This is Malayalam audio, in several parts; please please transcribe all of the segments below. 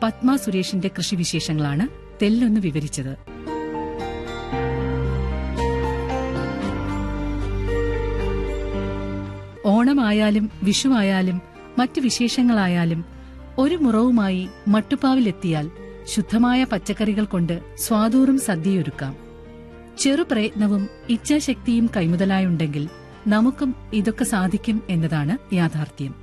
പത്മ സുരേഷിന്റെ കൃഷിവിശേഷങ്ങളാണ് തെല്ലൊന്ന് വിവരിച്ചത് ഓണമായാലും വിഷുവായാലും മറ്റു വിശേഷങ്ങളായാലും ഒരു മുറവുമായി മട്ടുപ്പാവിലെത്തിയാൽ ശുദ്ധമായ പച്ചക്കറികൾ കൊണ്ട് സ്വാദൂറും സദ്യയൊരുക്കാം ചെറുപ്രയത്നവും ഇച്ഛാശക്തിയും കൈമുതലായുണ്ടെങ്കിൽ നമുക്കും ഇതൊക്കെ സാധിക്കും എന്നതാണ് യാഥാർത്ഥ്യം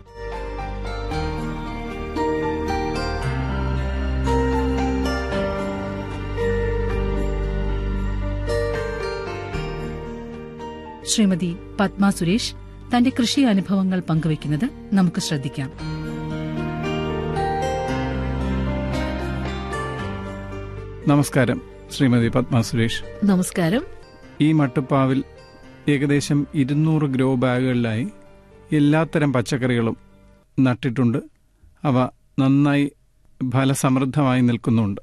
ശ്രീമതി പത്മ സുരേഷ് തന്റെ കൃഷി അനുഭവങ്ങൾ പങ്കുവയ്ക്കുന്നത് നമുക്ക് ശ്രദ്ധിക്കാം നമസ്കാരം ശ്രീമതി പത്മ സുരേഷ് നമസ്കാരം ഈ മട്ടുപ്പാവിൽ ഏകദേശം ഇരുന്നൂറ് ഗ്രോ ബാഗുകളിലായി എല്ലാത്തരം പച്ചക്കറികളും നട്ടിട്ടുണ്ട് അവ നന്നായി ഫലസമൃദ്ധമായി നിൽക്കുന്നുണ്ട്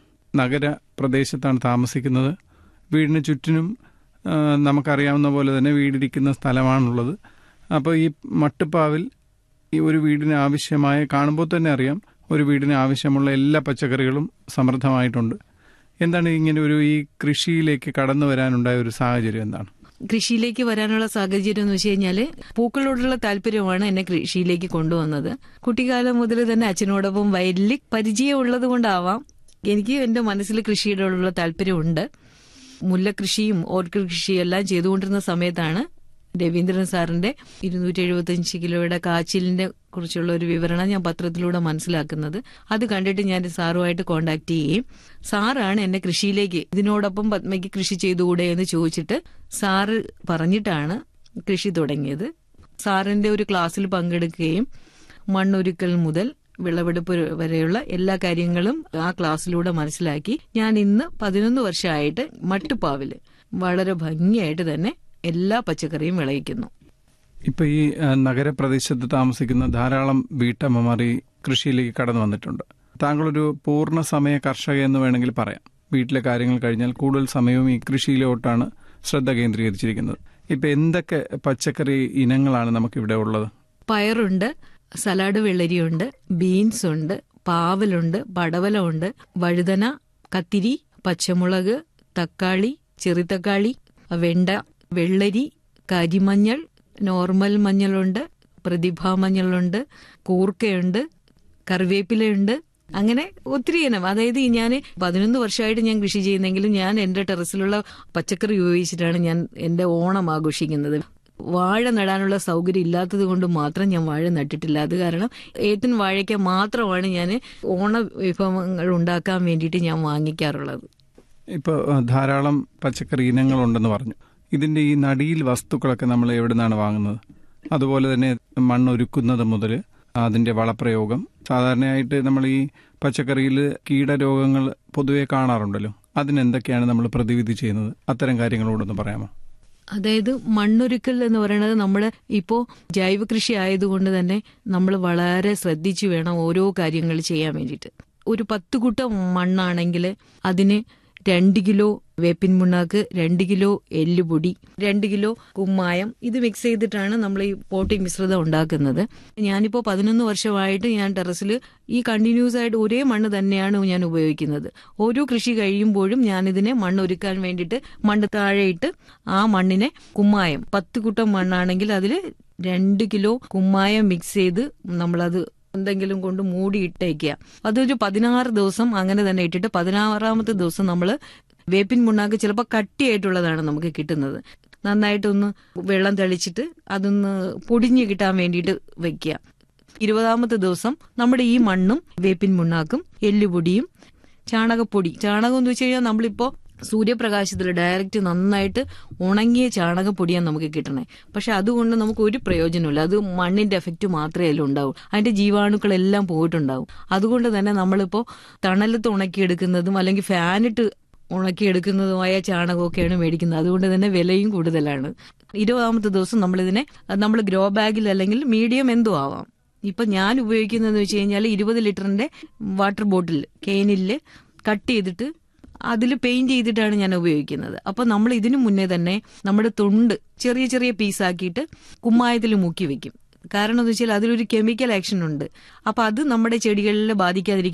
നഗര പ്രദേശത്താണ് താമസിക്കുന്നത് വീടിന് ചുറ്റിനും ആ, നമുക്കറിയാവുന്ന പോലെ തന്നെ വീടിരിക്കുന്ന സ്ഥലമാണുള്ളത് അപ്പോൾ ഈ മട്ടുപ്പാവിൽ ഈ ഒരു വീടിന് ആവശ്യമായ കാണുമ്പോൾ തന്നെ അറിയാം ഒരു വീടിന് ആവശ്യമുള്ള എല്ലാ പച്ചക്കറികളും സമൃദ്ധമായിട്ടുണ്ട് എന്താണ് ഇങ്ങനെ ഒരു ഈ കൃഷിയിലേക്ക് കടന്നു വരാനുണ്ടായ ഒരു സാഹചര്യം എന്താണ് കൃഷിയിലേക്ക് വരാനുള്ള സാഹചര്യം എന്ന് വെച്ച് കഴിഞ്ഞാല് പൂക്കളോടുള്ള താല്പര്യമാണ് എന്നെ കൃഷിയിലേക്ക് കൊണ്ടുവന്നത് കുട്ടിക്കാലം മുതൽ തന്നെ അച്ഛനോടൊപ്പം വയലിൽ പരിചയമുള്ളത് കൊണ്ടാവാം എനിക്ക് എന്റെ മനസ്സിൽ കൃഷിയോടുള്ള താല്പര്യമുണ്ട് മുല്ലകൃഷിയും ഓർക്കിഡ് കൃഷിയും എല്ലാം ചെയ്തുകൊണ്ടിരുന്ന സമയത്താണ് രവീന്ദ്രൻ സാറിന്റെ ഇരുന്നൂറ്റി എഴുപത്തിയഞ്ച് കിലോയുടെ കാച്ചിലിന്റെ കുറിച്ചുള്ള ഒരു വിവരണം ഞാൻ പത്രത്തിലൂടെ മനസ്സിലാക്കുന്നത് അത് കണ്ടിട്ട് ഞാൻ സാറുമായിട്ട് കോണ്ടാക്ട് ചെയ്യുകയും സാറാണ് എന്നെ കൃഷിയിലേക്ക് ഇതിനോടൊപ്പം പത്മയ്ക്ക് കൃഷി ചെയ്തുകൂടെ എന്ന് ചോദിച്ചിട്ട് സാറ് പറഞ്ഞിട്ടാണ് കൃഷി തുടങ്ങിയത് സാറിന്റെ ഒരു ക്ലാസ്സിൽ പങ്കെടുക്കുകയും മണ്ണൊരുക്കൽ മുതൽ വിളവെടുപ്പ് വരെയുള്ള എല്ലാ കാര്യങ്ങളും ആ ക്ലാസ്സിലൂടെ മനസ്സിലാക്കി ഞാൻ ഇന്ന് പതിനൊന്ന് വർഷമായിട്ട് മട്ടുപ്പാവില് വളരെ ഭംഗിയായിട്ട് തന്നെ എല്ലാ പച്ചക്കറിയും വിളയിക്കുന്നു ഇപ്പൊ ഈ ആ, നഗരപ്രദേശത്ത് താമസിക്കുന്ന ധാരാളം വീട്ടമ്മമാർ ഈ കൃഷിയിലേക്ക് കടന്നു വന്നിട്ടുണ്ട് താങ്കളൊരു പൂർണ്ണ സമയ കർഷക എന്ന് വേണമെങ്കിൽ പറയാം വീട്ടിലെ കാര്യങ്ങൾ കഴിഞ്ഞാൽ കൂടുതൽ സമയവും ഈ കൃഷിയിലോട്ടാണ് ശ്രദ്ധ കേന്ദ്രീകരിച്ചിരിക്കുന്നത് ഇപ്പൊ എന്തൊക്കെ പച്ചക്കറി ഇനങ്ങളാണ് നമുക്കിവിടെ ഉള്ളത് പയറുണ്ട് സലാഡ് വെള്ളരിയുണ്ട് ബീൻസ് ഉണ്ട് പാവലുണ്ട് പടവലമുണ്ട് വഴുതന കത്തിരി പച്ചമുളക് തക്കാളി ചെറുതക്കാളി വെണ്ട വെള്ളരി കരിമഞ്ഞൾ നോർമൽ മഞ്ഞളുണ്ട് പ്രതിഭാ മഞ്ഞളുണ്ട് കൂർക്കയുണ്ട് കറിവേപ്പിലയുണ്ട് അങ്ങനെ ഒത്തിരി ഇനം അതായത് ഞാൻ പതിനൊന്ന് വർഷമായിട്ട് ഞാൻ കൃഷി ചെയ്യുന്നെങ്കിലും ഞാൻ എന്റെ ടെറസിലുള്ള പച്ചക്കറി ഉപയോഗിച്ചിട്ടാണ് ഞാൻ എന്റെ ഓണം ആഘോഷിക്കുന്നത് വാഴ നടാനുള്ള സൗകര്യം ഇല്ലാത്തത് കൊണ്ട് മാത്രം ഞാൻ വാഴ നട്ടിട്ടില്ല അത് കാരണം ഏത്തൻ വാഴയ്ക്ക മാത്രമാണ് ഞാൻ ഓണ വിഭവങ്ങൾ ഉണ്ടാക്കാൻ വേണ്ടിയിട്ട് ഞാൻ വാങ്ങിക്കാറുള്ളത് ഇപ്പൊ ആ, ധാരാളം പച്ചക്കറി ഇനങ്ങളുണ്ടെന്ന് പറഞ്ഞു ഇതിന്റെ ഈ നടിയിൽ വസ്തുക്കളൊക്കെ നമ്മൾ എവിടെ നിന്നാണ് വാങ്ങുന്നത് അതുപോലെ തന്നെ മണ്ണൊരുക്കുന്നത് മുതൽ അതിന്റെ വളപ്രയോഗം സാധാരണയായിട്ട് നമ്മൾ ഈ പച്ചക്കറിയിൽ കീടരോഗങ്ങൾ പൊതുവെ കാണാറുണ്ടല്ലോ അതിനെന്തൊക്കെയാണ് നമ്മൾ പ്രതിവിധി ചെയ്യുന്നത് അത്തരം കാര്യങ്ങളോടൊന്ന് പറയാമോ അതായത് മണ്ണൊരുക്കൽ എന്ന് പറയുന്നത് നമ്മൾ ഇപ്പോൾ ജൈവ കൃഷി ആയതുകൊണ്ട് തന്നെ നമ്മൾ വളരെ ശ്രദ്ധിച്ചു വേണം ഓരോ കാര്യങ്ങൾ ചെയ്യാൻ വേണ്ടിയിട്ട് ഒരു പത്ത് കുട്ട മണ്ണാണെങ്കിൽ അതിന് രണ്ട് കിലോ വേപ്പിൻ മുണ്ണാക്ക് രണ്ട് കിലോ എല്ലുപൊടി രണ്ട് കിലോ കുമ്മായം ഇത് മിക്സ് ചെയ്തിട്ടാണ് നമ്മൾ ഈ പോട്ടി മിശ്രിതം ഉണ്ടാക്കുന്നത് ഞാനിപ്പോൾ പതിനൊന്ന് വർഷമായിട്ട് ഞാൻ ടെറസിൽ ഈ കണ്ടിന്യൂസ് ആയിട്ട് ഒരേ മണ്ണ് തന്നെയാണ് ഞാൻ ഉപയോഗിക്കുന്നത് ഓരോ കൃഷി കഴിയുമ്പോഴും ഞാൻ ഇതിനെ മണ്ണ് ഒരുക്കാൻ വേണ്ടിയിട്ട് മണ്ണ് താഴെയിട്ട് ആ മണ്ണിനെ കുമ്മായം പത്ത് കുട്ടം മണ്ണാണെങ്കിൽ അതിൽ രണ്ട് കിലോ കുമ്മായം മിക്സ് ചെയ്ത് നമ്മളത് എന്തെങ്കിലും കൊണ്ട് മൂടി ഇട്ടേക്കുക അതൊരു പതിനാറ് ദിവസം അങ്ങനെ തന്നെ ഇട്ടിട്ട് പതിനാറാമത്തെ ദിവസം നമ്മൾ വേപ്പിൻ മുണ്ണാക്ക് ചിലപ്പോൾ കട്ടിയായിട്ടുള്ളതാണ് നമുക്ക് കിട്ടുന്നത് നന്നായിട്ടൊന്ന് വെള്ളം തെളിച്ചിട്ട് അതൊന്ന് പൊടിഞ്ഞു കിട്ടാൻ വേണ്ടിയിട്ട് വെക്കുക ഇരുപതാമത്തെ ദിവസം നമ്മുടെ ഈ മണ്ണും വേപ്പിൻ മുണ്ണാക്കും എല്ലുപൊടിയും ചാണകപ്പൊടി ചാണകം എന്ന് വെച്ച് കഴിഞ്ഞാൽ നമ്മളിപ്പോ സൂര്യപ്രകാശത്തിൽ ഡയറക്റ്റ് നന്നായിട്ട് ഉണങ്ങിയ ചാണകപ്പൊടിയാണ് നമുക്ക് കിട്ടണേ പക്ഷെ അതുകൊണ്ട് നമുക്ക് ഒരു പ്രയോജനമില്ല അത് മണ്ണിന്റെ എഫക്റ്റ് മാത്രമേ അതിൽ ഉണ്ടാവൂ അതിന്റെ ജീവാണുക്കളെല്ലാം പോയിട്ടുണ്ടാവും അതുകൊണ്ട് തന്നെ നമ്മളിപ്പോ തണലത്ത് ഉണക്കിയെടുക്കുന്നതും അല്ലെങ്കിൽ ഫാനിട്ട് ഉണക്കിയെടുക്കുന്നതുമായ ചാണകമൊക്കെയാണ് മേടിക്കുന്നത് അതുകൊണ്ട് തന്നെ വിലയും കൂടുതലാണ് ഇരുപതാമത്തെ ദിവസം നമ്മളിതിനെ നമ്മൾ ഗ്രോ ബാഗിൽ അല്ലെങ്കിൽ മീഡിയം എന്തോ ആവാം ഇപ്പൊ ഞാൻ ഉപയോഗിക്കുന്നതെന്ന് വെച്ച് കഴിഞ്ഞാൽ ഇരുപത് ലിറ്ററിന്റെ വാട്ടർ ബോട്ടിൽ കെയിനില് കട്ട് ചെയ്തിട്ട് അതിൽ പെയിന്റ് ചെയ്തിട്ടാണ് ഞാൻ ഉപയോഗിക്കുന്നത് അപ്പൊ നമ്മൾ ഇതിനു മുന്നേ തന്നെ നമ്മുടെ തൊണ്ട് ചെറിയ ചെറിയ പീസാക്കിയിട്ട് കുമ്മായത്തിൽ മുക്കി വെക്കും കാരണം എന്ന് വെച്ചാൽ അതിലൊരു കെമിക്കൽ ആക്ഷൻ ഉണ്ട് അപ്പൊ അത് നമ്മുടെ ചെടികളിൽ ബാധിക്കാതിരിക്കാൻ